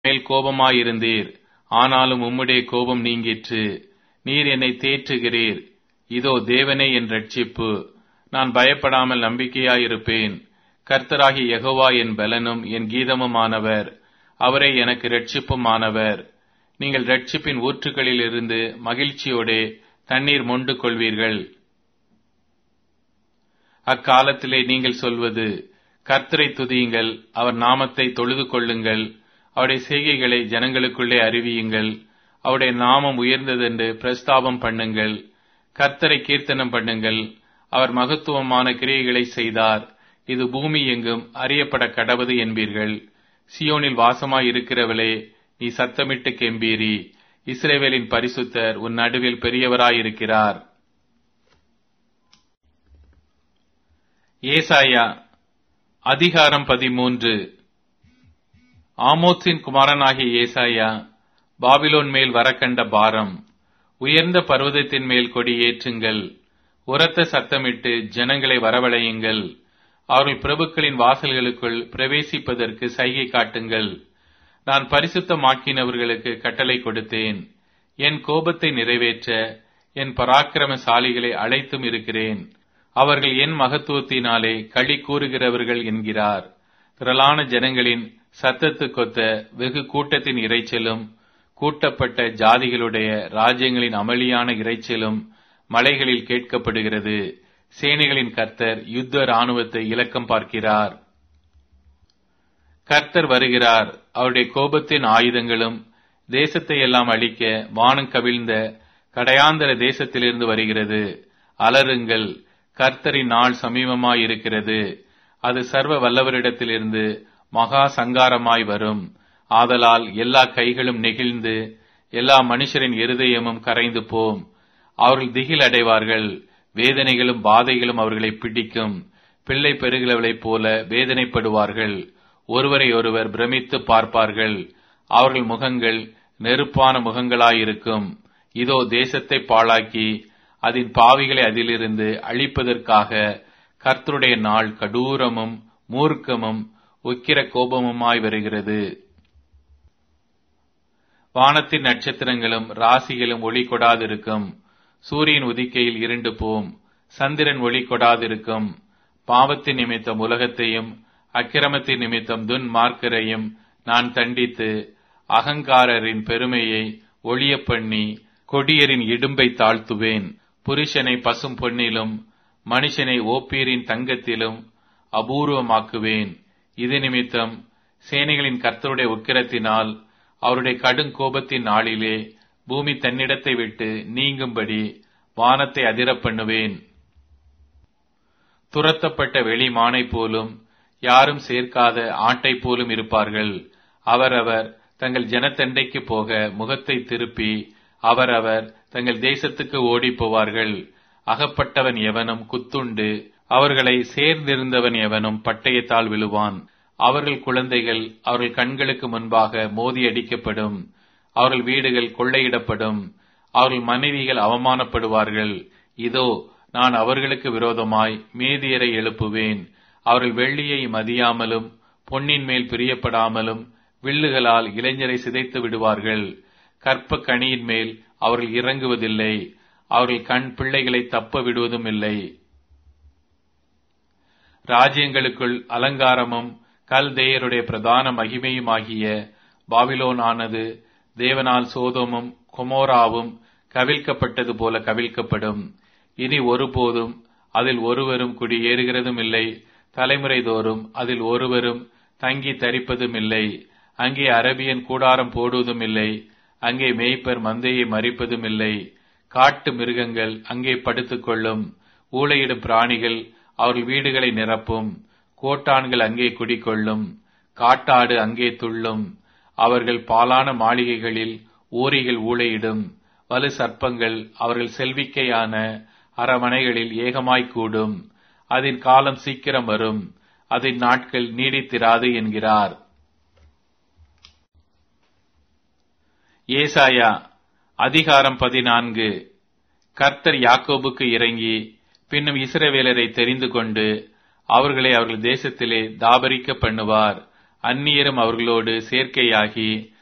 மேல் கோபமாயிருந்தீர் ஆனாலும் உம்முடைய கோபம் நீங்கிற்று நீர் என்னை தேற்றுகிறீர் இதோ தேவனே என் ரட்சிப்பு நான் பயப்படாமல் நம்பிக்கையாயிருப்பேன் கர்த்தராகி யெகோவா என் பலனும் என் கீதமுமானவர் அவரே எனக்கு ரட்சிப்புமானவர் நீங்கள் ரட்சிப்பின் ஊற்றுகளில் இருந்து மகிழ்ச்சியோடே தண்ணீர் மொண்டு கொள்வீர்கள் அக்காலத்திலே நீங்கள் சொல்வது கர்த்தரை துதியுங்கள் அவர் நாமத்தை தொழுது கொள்ளுங்கள் அவருடைய செய்கைகளை ஜனங்களுக்குள்ளே அறிவியுங்கள் அவருடைய நாமம் உயர்ந்ததென்று பிரஸ்தாபம் பண்ணுங்கள் கர்த்தரை கீர்த்தனம் பண்ணுங்கள் அவர் மகத்துவமான கிரியைகளை செய்தார் இது பூமி எங்கும் அறியப்பட கடவது என்பீர்கள் சியோனில் வாசமாய் இருக்கிறவளே நீ சத்தமிட்டு கெம்பீரி இஸ்ரேவேலின் பரிசுத்தர் உன் நடுவில் பெரியவராயிருக்கிறார் ஏசாயா அதிகாரம் பதிமூன்று ஆமோத்ஸின் குமாரனாகிய ஏசாயா பாபிலோன் மேல் வரக்கண்ட பாரம் உயர்ந்த பர்வதத்தின் மேல் கொடி ஏற்றுங்கள் உரத்த சத்தமிட்டு ஜனங்களை வரவழையுங்கள் அவர்கள் பிரபுக்களின் வாசல்களுக்குள் பிரவேசிப்பதற்கு சைகை காட்டுங்கள் நான் பரிசுத்தமாக்கினவர்களுக்கு கட்டளை கொடுத்தேன் என் கோபத்தை நிறைவேற்ற என் பராக்கிரமசாலிகளை அழைத்தும் இருக்கிறேன் அவர்கள் என் மகத்துவத்தினாலே களி கூறுகிறவர்கள் என்கிறார் திரளான ஜனங்களின் சத்தத்துக்கொத்த வெகு கூட்டத்தின் இறைச்சலும் கூட்டப்பட்ட ஜாதிகளுடைய ராஜ்யங்களின் அமளியான இறைச்சலும் மலைகளில் கேட்கப்படுகிறது சேனைகளின் கர்த்தர் யுத்த இராணுவத்தை இலக்கம் பார்க்கிறார் கர்த்தர் வருகிறார் அவருடைய கோபத்தின் ஆயுதங்களும் தேசத்தை எல்லாம் அழிக்க வானம் கவிழ்ந்த கடையாந்தர தேசத்திலிருந்து வருகிறது அலருங்கள் கர்த்தரின் நாள் சமீபமாயிருக்கிறது அது சர்வ வல்லவரிடத்திலிருந்து மகா சங்காரமாய் வரும் ஆதலால் எல்லா கைகளும் நெகிழ்ந்து எல்லா மனுஷரின் இருதயமும் கரைந்து போம் அவர்கள் திகில் அடைவார்கள் வேதனைகளும் பாதைகளும் அவர்களை பிடிக்கும் பிள்ளை பெருகிறவளைப் போல வேதனைப்படுவார்கள் ஒருவரை ஒருவர் பிரமித்து பார்ப்பார்கள் அவர்கள் முகங்கள் நெருப்பான முகங்களாயிருக்கும் இதோ தேசத்தை பாழாக்கி அதன் பாவிகளை அதிலிருந்து அழிப்பதற்காக கர்த்தருடைய நாள் கடூரமும் மூர்க்கமும் உக்கிர கோபமுமாய் வருகிறது வானத்தின் நட்சத்திரங்களும் ராசிகளும் ஒளி கொடாதிருக்கும் சூரியன் உதிக்கையில் இருண்டு போம் சந்திரன் ஒளி கொடாதிருக்கும் பாவத்தின் நிமித்தம் உலகத்தையும் அக்கிரமத்தின் நிமித்தம் துன் மார்க்கரையும் நான் தண்டித்து அகங்காரரின் பெருமையை ஒளிய பண்ணி கொடியரின் இடும்பை தாழ்த்துவேன் புருஷனை பசும் பொன்னிலும் மனுஷனை ஓப்பீரின் தங்கத்திலும் அபூர்வமாக்குவேன் இது நிமித்தம் சேனைகளின் கர்த்தருடைய உக்கிரத்தினால் அவருடைய கடும் கோபத்தின் நாளிலே பூமி தன்னிடத்தை விட்டு நீங்கும்படி வானத்தை அதிரப் பண்ணுவேன் துரத்தப்பட்ட வெளி மானை போலும் யாரும் சேர்க்காத ஆட்டை போலும் இருப்பார்கள் அவரவர் தங்கள் ஜனத்தண்டைக்கு போக முகத்தை திருப்பி அவரவர் தங்கள் தேசத்துக்கு ஓடிப் போவார்கள் அகப்பட்டவன் எவனும் குத்துண்டு அவர்களை சேர்ந்திருந்தவன் எவனும் பட்டயத்தால் விழுவான் அவர்கள் குழந்தைகள் அவர்கள் கண்களுக்கு முன்பாக மோதி அடிக்கப்படும் அவர்கள் வீடுகள் கொள்ளையிடப்படும் அவர்கள் மனைவிகள் அவமானப்படுவார்கள் இதோ நான் அவர்களுக்கு விரோதமாய் மேதியரை எழுப்புவேன் அவர்கள் வெள்ளியை மதியாமலும் பொன்னின் மேல் பிரியப்படாமலும் வில்லுகளால் இளைஞரை சிதைத்து விடுவார்கள் கற்ப கனியின் மேல் அவர்கள் இறங்குவதில்லை அவர்கள் கண் பிள்ளைகளை தப்ப விடுவதும் இல்லை ராஜ்யங்களுக்குள் அலங்காரமும் கல்தேயருடைய பிரதான மகிமையுமாகிய பாபிலோன் ஆனது தேவனால் சோதோமும் கொமோராவும் கவிழ்க்கப்பட்டது போல கவிழ்க்கப்படும் இனி ஒருபோதும் அதில் ஒருவரும் குடியேறுகிறதும் இல்லை தலைமுறை தோறும் அதில் ஒருவரும் தங்கி தரிப்பதும் இல்லை அங்கே அரபியன் கூடாரம் போடுவதும் இல்லை அங்கே மேய்ப்பர் மந்தையை மறிப்பதும் இல்லை காட்டு மிருகங்கள் அங்கே படுத்துக் கொள்ளும் ஊளையிடும் பிராணிகள் அவர்கள் வீடுகளை நிரப்பும் கோட்டான்கள் அங்கே குடிக்கொள்ளும் காட்டாடு அங்கே துள்ளும் அவர்கள் பாலான மாளிகைகளில் ஊரிகள் ஊழையிடும் வலு சர்ப்பங்கள் அவர்கள் செல்விக்கையான அரமனைகளில் ஏகமாய் கூடும் அதன் காலம் சீக்கிரம் வரும் அதன் நாட்கள் நீடித்திராது என்கிறார் ஏசாயா அதிகாரம் பதினான்கு கர்த்தர் யாக்கோபுக்கு இறங்கி பின்னும் இஸ்ரவேலரை தெரிந்து கொண்டு அவர்களை அவர்கள் தேசத்திலே தாபரிக்க பண்ணுவார் அந்நியரும் அவர்களோடு சேர்க்கையாகி